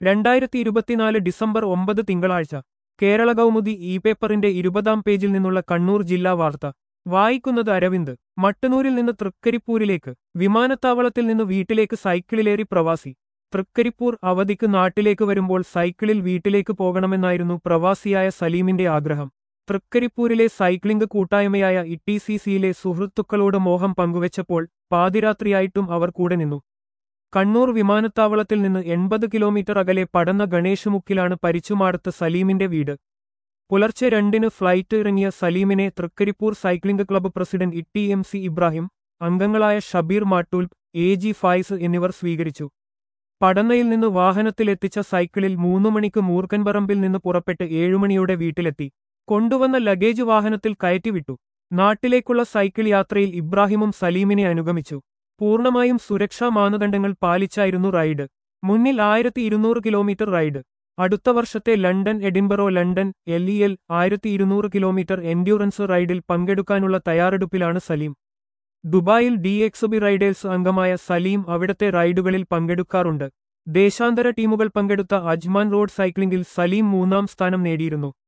രണ്ടായിരത്തി ഇരുപത്തിനാല് ഡിസംബർ ഒമ്പത് തിങ്കളാഴ്ച കേരള കൗമുദി ഇ പേപ്പറിന്റെ ഇരുപതാം പേജിൽ നിന്നുള്ള കണ്ണൂർ ജില്ലാ വാർത്ത വായിക്കുന്നത് അരവിന്ദ് മട്ടന്നൂരിൽ നിന്ന് തൃക്കരിപ്പൂരിലേക്ക് വിമാനത്താവളത്തിൽ നിന്ന് വീട്ടിലേക്ക് സൈക്കിളിലേറി പ്രവാസി തൃക്കരിപ്പൂർ അവധിക്ക് നാട്ടിലേക്ക് വരുമ്പോൾ സൈക്കിളിൽ വീട്ടിലേക്ക് പോകണമെന്നായിരുന്നു പ്രവാസിയായ സലീമിന്റെ ആഗ്രഹം തൃക്കരിപ്പൂരിലെ സൈക്ലിംഗ് കൂട്ടായ്മയായ ഇട്ടിസിസിയിലെ സുഹൃത്തുക്കളോട് മോഹം പങ്കുവച്ചപ്പോൾ പാതിരാത്രിയായിട്ടും അവർ കൂടെ നിന്നു കണ്ണൂർ വിമാനത്താവളത്തിൽ നിന്ന് എൺപത് കിലോമീറ്റർ അകലെ പടന്ന ഗണേശുമുക്കിലാണ് പരിച്ചുമാടത്ത് സലീമിന്റെ വീട് പുലർച്ചെ രണ്ടിന് ഫ്ലൈറ്റ് ഇറങ്ങിയ സലീമിനെ Thrikaripur cycling club president Itti M C Ibrahim അംഗങ്ങളായ ഷബീർ മാട്ടൂൽ എ ജി ഫായിസ് എന്നിവർ സ്വീകരിച്ചു പടന്നയിൽ നിന്ന് വാഹനത്തിലെത്തിച്ച സൈക്കിളിൽ മൂന്നു മണിക്ക് മൂർക്കൻപറമ്പിൽ നിന്ന് പുറപ്പെട്ട് ഏഴുമണിയോടെ വീട്ടിലെത്തി കൊണ്ടുവന്ന ലഗേജ് വാഹനത്തിൽ കയറ്റിവിട്ടു നാട്ടിലേക്കുള്ള സൈക്കിൾ യാത്രയിൽ ഇബ്രാഹിമും സലീമിനെ അനുഗമിച്ചു പൂർണ്ണമായും സുരക്ഷാ മാനദണ്ഡങ്ങൾ പാലിച്ചായിരുന്നു റൈഡ് മുന്നിൽ ആയിരത്തി ഇരുന്നൂറ് കിലോമീറ്റർ റൈഡ് അടുത്ത വർഷത്തെ London Edinburgh London L E L ആയിരത്തി ഇരുന്നൂറ് കിലോമീറ്റർ എൻഡ്യൂറൻസ് റൈഡിൽ പങ്കെടുക്കാനുള്ള തയ്യാറെടുപ്പിലാണ് സലീം ദുബായിൽ ഡി എക്സുബി റൈഡേഴ്സ് അംഗമായ സലീം അവിടത്തെ റൈഡുകളിൽ പങ്കെടുക്കാറുണ്ട് ദേശാന്തര ടീമുകൾ പങ്കെടുത്ത അജ്മാൻ റോഡ് സൈക്ലിംഗിൽ സലീം മൂന്നാം സ്ഥാനം നേടിയിരുന്നു